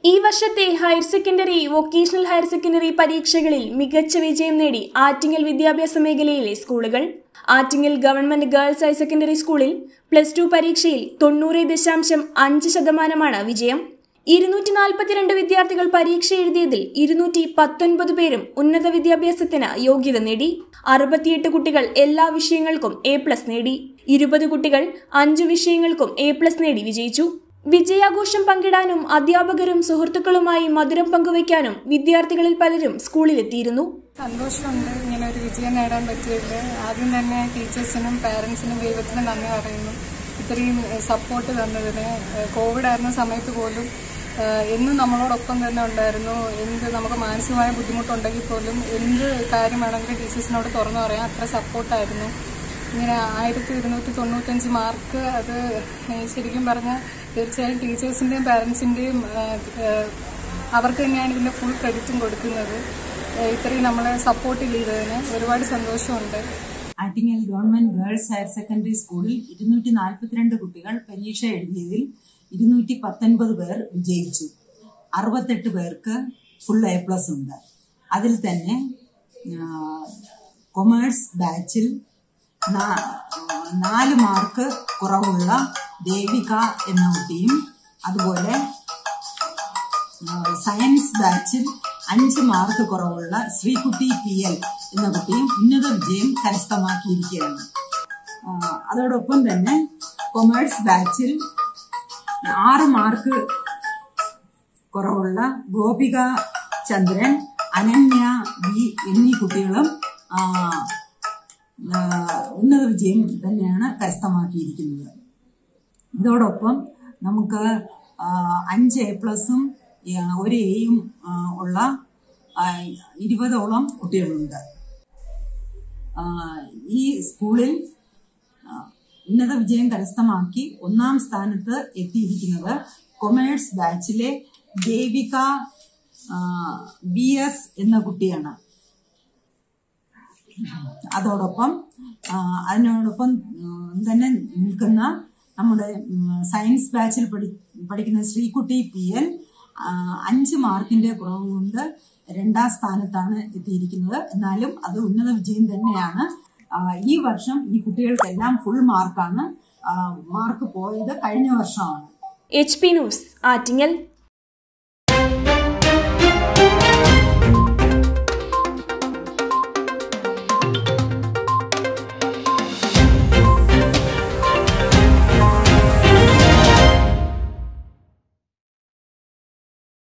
ഈ വർഷത്തെ higher secondary vocational higher secondary പരീക്ഷകളിൽ മികച്ച വിജയം നേടി ആറ്റിങ്ങൽ വിദ്യാഭ്യാസ മേഖലയിലെ സ്കൂളുകൾ Attingal government girls higher secondary സ്കൂളിൽ പ്ലസ് ടു പരീക്ഷയിൽ തൊണ്ണൂറ് ദശാംശം അഞ്ച് ശതമാനമാണ് വിജയം ഇരുന്നൂറ്റി നാൽപ്പത്തിരണ്ട് വിദ്യാർത്ഥികൾ പരീക്ഷ എഴുതിയതിൽ ഇരുന്നൂറ്റി പത്തൊൻപത് പേരും ഉന്നത വിദ്യാഭ്യാസത്തിന് യോഗ്യത നേടി അറുപത്തിയെട്ട് കുട്ടികൾ എല്ലാ വിഷയങ്ങൾക്കും എ പ്ലസ് നേടി ഇരുപത് കുട്ടികൾ അഞ്ചു വിഷയങ്ങൾക്കും എ പ്ലസ് നേടി വിജയിച്ചു വിജയാഘോഷം പങ്കിടാനും അധ്യാപകരും സുഹൃത്തുക്കളുമായി മധുരം പങ്കുവയ്ക്കാനും വിദ്യാർത്ഥികളിൽ പലരും സ്കൂളിലെത്തിയിരുന്നു സന്തോഷമുണ്ട് ഇങ്ങനെ ഒരു വിജയം നേടാൻ പറ്റിയതിൽ ആദ്യം തന്നെ ടീച്ചേഴ്സിനും പാരൻസിനും ദൈവത്തിനും നന്ദി പറയുന്നു ഇത്രയും സപ്പോർട്ട് തന്നതിന് കോവിഡ് ആയിരുന്ന സമയത്ത് പോലും ഏഹ്, എന്നും നമ്മളോടൊപ്പം തന്നെ ഉണ്ടായിരുന്നു എന്ത് നമുക്ക് മാനസികമായ ബുദ്ധിമുട്ടുണ്ടെങ്കിൽ പോലും എന്ത് കാര്യം വേണമെങ്കിലും ടീച്ചേഴ്സിനോട് തുറന്നു പറയാം അത്ര സപ്പോർട്ടായിരുന്നു ഇങ്ങനെ ആയിരത്തി ഇരുന്നൂറ്റി തൊണ്ണൂറ്റഞ്ച് മാർക്ക് അത് ഏഹ്, ശരിക്കും പറഞ്ഞാൽ തീർച്ചയായും ടീച്ചേഴ്സിൻ്റെയും പാരൻസിൻ്റെയും അവർക്ക് തന്നെയാണ് ഇതിൻ്റെ ഫുൾ ക്രെഡിറ്റും കൊടുക്കുന്നത് ഏഹ്, ഇത്രയും നമ്മളെ സപ്പോർട്ട് ചെയ്തതിന് ഒരുപാട് സന്തോഷമുണ്ട് Attingal government girls higher secondary സ്കൂളിൽ ഇരുന്നൂറ്റി നാൽപ്പത്തിരണ്ട് കുട്ടികൾ പരീക്ഷ എഴുതിയതിൽ ഇരുന്നൂറ്റി പത്തൊൻപത് പേർ വിജയിച്ചു അറുപത്തെട്ട് പേർക്ക് ഫുൾ എ പ്ലസ് ഉണ്ട് അതിൽ തന്നെ കൊമേഴ്സ് ബാച്ചിൽ നാ- നാല് മാർക്ക് കുറവുള്ള ദേവിക എന്ന കുട്ടിയും അതുപോലെ ആ, സയൻസ് ബാച്ചിൽ അഞ്ച് മാർക്ക് കുറവുള്ള ശ്രീകുട്ടി പി എൽ എന്ന കുട്ടിയും ഉന്നത വിജയം കരസ്ഥമാക്കിയിരിക്കുകയാണ് ആ, അതോടൊപ്പം തന്നെ കൊമേഴ്സ് ബാച്ചിൽ ആറ് മാർക്ക് കുറവുള്ള ഗോപിക ചന്ദ്രൻ അനന്യ ബി എന്നീ കുട്ടികളും ആ, ആ, ഉന്നത വിജയം തന്നെയാണ് കരസ്ഥമാക്കിയിരിക്കുന്നത് ഇതോടൊപ്പം നമുക്ക് ആ, അഞ്ച് എ പ്ലസും ആ, ഒരു എയും ആ, ഉള്ള ആ, ഇരുപതോളം കുട്ടികളുണ്ട് ആ, ഈ സ്കൂളിൽ ആ, ഉന്നത വിജയം കരസ്ഥമാക്കി ഒന്നാം സ്ഥാനത്ത് എത്തിയിരിക്കുന്നത് കൊമേഴ്സ് ബാച്ചിലെ ദേവിക ബി എസ് എന്ന കുട്ടിയാണ് അതോടൊപ്പം ആ, അതിനോടൊപ്പം ഉം, തന്നെ നിൽക്കുന്ന നമ്മുടെ ഉം, സയൻസ് ബാച്ചിൽ പഠി പഠിക്കുന്ന ശ്രീകുട്ടി പി എൽ ആ, അഞ്ച് മാർക്കിന്റെ കുറവ് കൊണ്ട് രണ്ടാം സ്ഥാനത്താണ് എത്തിയിരിക്കുന്നത് എന്നാലും അത് ഉന്നത വിജയം തന്നെയാണ് ആ, ഈ വർഷം ഈ കുട്ടികൾക്കെല്ലാം ഫുൾ മാർക്കാണ് ആ, മാർക്ക് പോയത് കഴിഞ്ഞ വർഷമാണ് എച്ച് പി ന്യൂസ് ആറ്റിങ്ങൽ